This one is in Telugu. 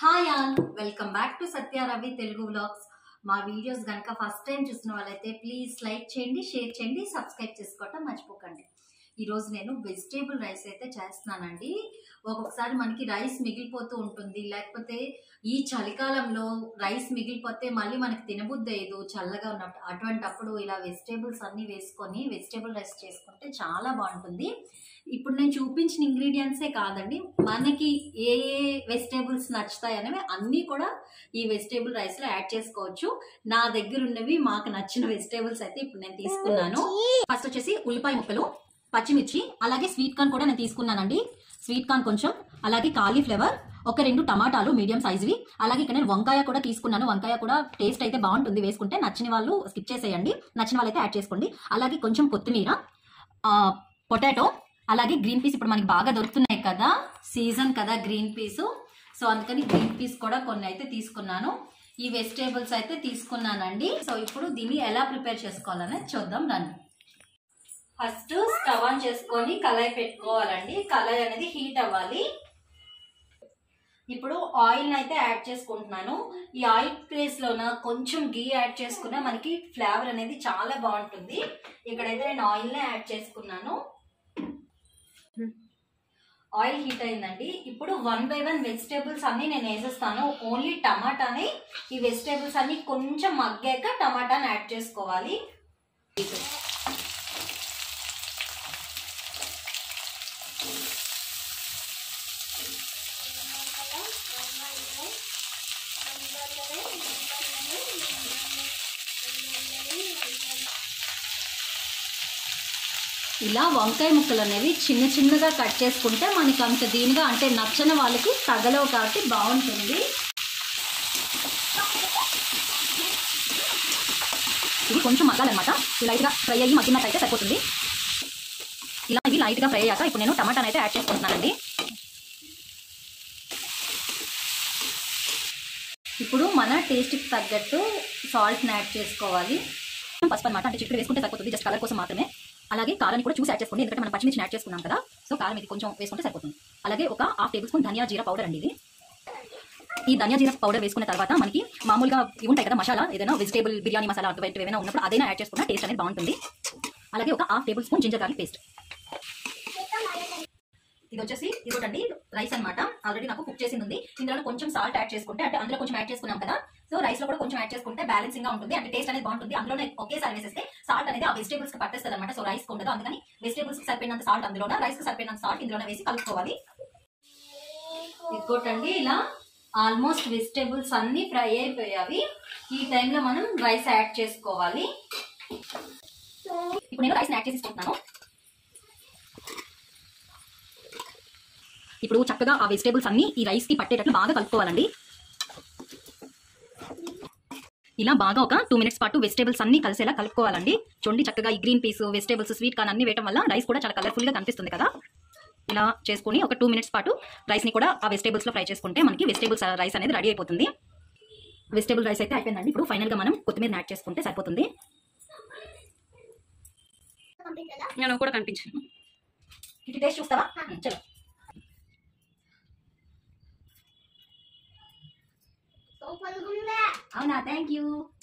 hi all welcome back to Satya Ravi Telugu vlogs మా వీడియోస్ కనుక ఫస్ట్ టైం చూసిన వాళ్ళైతే ప్లీజ్ లైక్ చేయండి షేర్ చేయండి సబ్స్క్రైబ్ చేసుకోవటం మర్చిపోకండి ఈరోజు నేను వెజిటేబుల్ రైస్ అయితే చేస్తున్నానండి ఒక్కొక్కసారి మనకి రైస్ మిగిలిపోతూ ఉంటుంది లేకపోతే ఈ చలికాలంలో రైస్ మిగిలిపోతే మళ్ళీ మనకి తినబుద్ధి అయ్యదు చల్లగా ఉన్నప్పుడు అటువంటప్పుడు ఇలా వెజిటేబుల్స్ అన్నీ వేసుకొని వెజిటేబుల్ రైస్ చేసుకుంటే చాలా బాగుంటుంది ఇప్పుడు నేను చూపించిన ఇంగ్రీడియంట్సే కాదండి మనకి ఏ ఏ వెజిటేబుల్స్ నచ్చుతాయి అనేవి అన్నీ కూడా ఈ వెజిటేబుల్ రైస్లో యాడ్ చేసుకోవచ్చు నా దగ్గర ఉన్నవి మాకు నచ్చిన వెజిటేబుల్స్ అయితే ఇప్పుడు నేను తీసుకున్నాను ఫస్ట్ వచ్చేసి ఉల్లిపాయ ముక్కలు పచ్చిమిర్చి అలాగే స్వీట్ కార్న్ కూడా నేను తీసుకున్నానండి స్వీట్ కార్న్ కొంచెం అలాగే కాలీఫ్లవర్ ఒక రెండు టమాటాలు మీడియం సైజువి అలాగే ఇక్కడ నేను వంకాయ కూడా తీసుకున్నాను వంకాయ కూడా టేస్ట్ అయితే బాగుంటుంది వేసుకుంటే నచ్చిన వాళ్ళు స్కిప్ చేసేయండి నచ్చిన వాళ్ళైతే యాడ్ చేసుకోండి అలాగే కొంచెం కొత్తిమీర పొటాటో అలాగే గ్రీన్ పీస్ ఇప్పుడు మనకి బాగా దొరుకుతున్నాయి కదా సీజన్ కదా గ్రీన్ పీస్ సో అందుకని గ్రీన్ పీస్ కూడా కొన్ని అయితే తీసుకున్నాను ఈ వెజిటేబుల్స్ అయితే తీసుకున్నానండి సో ఇప్పుడు దీన్ని ఎలా ప్రిపేర్ చేసుకోవాలనేది చూద్దాం రండి ఫస్ట్ స్టవ్ ఆన్ చేసుకొని కళాయి పెట్టుకోవాలండి కళాయి అనేది హీట్ అవ్వాలి ఇప్పుడు ఆయిల్ అయితే యాడ్ చేసుకుంటున్నాను ఈ ఆయిల్ ప్లేస్ లోన కొంచెం గీ యాడ్ చేసుకున్నా మనకి ఫ్లేవర్ అనేది చాలా బాగుంటుంది ఇక్కడైతే నేను ఆయిల్ నే యాడ్ చేసుకున్నాను ఆయిల్ హీట్ అయిందండి ఇప్పుడు వన్ బై వన్ వెజిటేబుల్స్ అన్ని నేను వేసేస్తాను ఓన్లీ టమాటాని ఈ వెజిటేబుల్స్ అన్ని కొంచెం మగ్గాక టమాటాని యాడ్ చేసుకోవాలి ఇలా వంకాయ ముక్కలు అనేవి చిన్న చిన్నగా కట్ చేసుకుంటే మనకి అంత దీనిగా అంటే నచ్చని వాళ్ళకి తగలవు కాబట్టి బాగుంటుంది ఇది కొంచెం మగ్గాలన్నమాట లైట్గా ఫ్రై అయ్యి మగ్గినట్టయితే సరిపోతుంది ఇలా ఇవి లైట్గా ఫ్రై అయ్యాక ఇప్పుడు నేను టమాటాని అయితే యాడ్ చేసుకుంటున్నానండి ఇప్పుడు మన టేస్ట్కి తగ్గట్టు సాల్ట్ని యాడ్ చేసుకోవాలి పసుపు అనమాట అంటే చిక్కుడు వేసుకుంటే సరిపోతుంది జస్ట్ కలర్ కోసం మాత్రమే అలాగే కారాన్ని కూడా చూసి యాడ్ చేసుకోండి ఎందుకంటే మనం పచ్చిమిర్చి యాడ్ చేసుకున్నాం కదా సో కారం ఇది కొంచెం వేసుకుంటే సరిపోతుంది అలాగే ఒక హాఫ్ టేబుల్ స్పూన్ ధనియా జీరా పౌడర్ అండి ఇది ఈ ధనియా జీరా పౌడర్ వేసుకున్న తర్వాత మనకి మామూలుగా ఇవి ఉంటాయి కదా మసాలా ఏదైనా వెజిటేబుల్ బిర్యానీ మసాలా అటువంటి ఏమైనా ఉన్నప్పుడు అదైనా యాడ్ చేసుకున్న టేస్ట్ అనేది బాగుంటుంది అలాగే ఒక half tablespoon ginger garlic paste ఇది వచ్చేసి ఇదొకటి రైస్ అన్నమాట ఆల్రెడీ నాకు కుక్ చేసింది ఉంది ఇందులో కొంచెం సాల్ట్ యాడ్ చేసుకుంటే అంటే అందులో కొంచెం యాడ్ చేసుకున్నాం కదా సో రైస్ లో కూడా కొంచెం యాడ్ చేసుకుంటే బ్యాలెన్సింగ్ గా ఉంటుంది అంటే టేస్ట్ అనేది బాగుంటుంది అందులోనే ఒకేసారి వేసేస్తే సాల్ట్ అనేది ఆ వెజిటేబుల్స్ కి పట్టేస్తుంది అనమాట సో రైస్ ఉండదు అందుకని వెజిటేబుల్స్ కి సరిపోయినంత సాల్ట్ అందులోన రైస్ కి సరిపోయినంత సాల్ట్ ఇందులోనే వేసి కలుపుకోవాలి ఇంకోటండి ఇలా ఆల్మోస్ట్ వెజిటేబుల్స్ అన్ని ఫ్రై అయిపోయావి ఈ టైంలో మనం రైస్ యాడ్ చేసుకోవాలి ఇప్పుడు నేను రైస్ యాడ్ చేసుకుంటున్నాను ఇప్పుడు చక్కగా ఆ వెజిటేబుల్స్ అన్ని ఈ రైస్ కి పట్టేటట్లు బాగా కలుపుకోవాలండి ఇలా బాగా ఒక టూ మినిట్స్ పాటు వెజిటేబుల్స్ అన్ని కలిసేలా కలుపుకోవాలండి చూడండి చక్కగా ఈ green peas vegetables sweet corn అన్ని వేయడం వల్ల రైస్ కూడా చాలా కలర్ఫుల్ గా కనిపిస్తుంది కదా ఇలా చేసుకుని ఒక టూ మినిట్స్ పాటు రైస్ ని కూడా ఆ వెజిటేబుల్స్ లో ఫ్రై చేసుకుంటే మనకి వెజిటేబుల్స్ రైస్ అనేది రెడీ అయిపోతుంది వెజిటేబుల్ రైస్ అయితే అయిపోయిందండి ఇప్పుడు ఫైనల్ గా మనం కొత్తిమీర యాడ్ చేసుకుంటే సరిపోతుంది నేను కూడా కనిపించాను ఇది టేస్ట్ చూస్తావా చలో అవునా థ్యాంక్ యూ